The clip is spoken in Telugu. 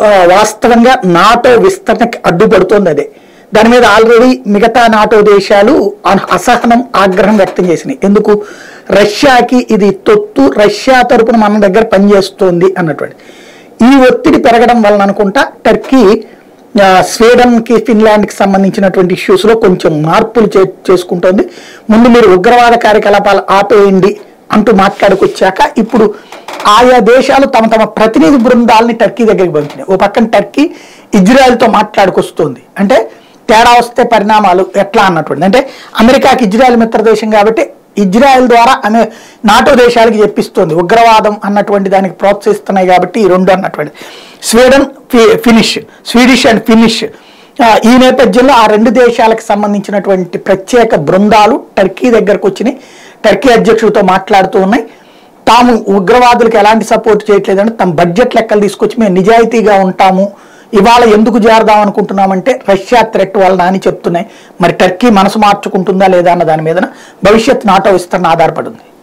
ఆ, వాస్తవంగా నాటో విస్తరణకి అడ్డుపడుతోంది అదే దాని మీద ఆల్రెడీ మిగతా నాటో దేశాలు అన- అసహనం ఆగ్రహం వ్యక్తం చేసినాయి ఎందుకు రష్యాకి ఇది తొత్తు రష్యా తరపున మన దగ్గర పనిచేస్తోంది అన్నటువంటి ఈ ఒత్తిడి పెరగడం వలన అనుకుంటా టర్కీ ఆ, స్వీడన్కి ఫిన్లాండ్కి సంబంధించినటువంటి ఇష్యూస్లో కొంచెం మార్పులు చే చేసుకుంటోంది ముందు మీరు ఉగ్రవాద కార్యకలాపాలు ఆపేయండి అంటూ మాట్లాడుకొచ్చాక ఇప్పుడు ఆయా దేశాలు తమ తమ ప్రతినిధి బృందాలని టర్కీ దగ్గరికి పంపినాయి ఓ పక్కన టర్కీ ఇజ్రాయెల్తో మాట్లాడుకొస్తుంది అంటే తేడా వస్తే పరిణామాలు ఎట్లా అన్నటువంటి అంటే అమెరికాకి ఇజ్రాయెల్ మిత్ర దేశం కాబట్టి ఇజ్రాయెల్ ద్వారా ఆమె నాటో దేశాలకి చెప్పిస్తుంది ఉగ్రవాదం అన్నటువంటి దానికి ప్రోత్సహిస్తున్నాయి కాబట్టి ఈ రెండు అన్నటువంటి స్వీడన్ ఫి- ఫినిష్ స్వీడిష్ అండ్ ఫినిష్ ఆ, ఈ నేపథ్యంలో ఆ రెండు దేశాలకు సంబంధించినటువంటి ప్రత్యేక బృందాలు టర్కీ దగ్గరకు వచ్చినాయి టర్కీ అధ్యక్షుడితో మాట్లాడుతూ ఉన్నాయి తాము ఉగ్రవాదులకు ఎలాంటి సపోర్ట్ చేయట్లేదంటే తమ బడ్జెట్ లెక్కలు తీసుకొచ్చి మేము నిజాయితీగా ఉంటాము ఇవాళ ఎందుకు చేరదాం అనుకుంటున్నామంటే రష్యా థ్రెట్ వలన అని చెప్తున్నాయి మరి టర్కీ మనసు మార్చుకుంటుందా లేదా అన్న దాని మీద భవిష్యత్ నాటో విస్తరణ ఆధారపడి ఉంది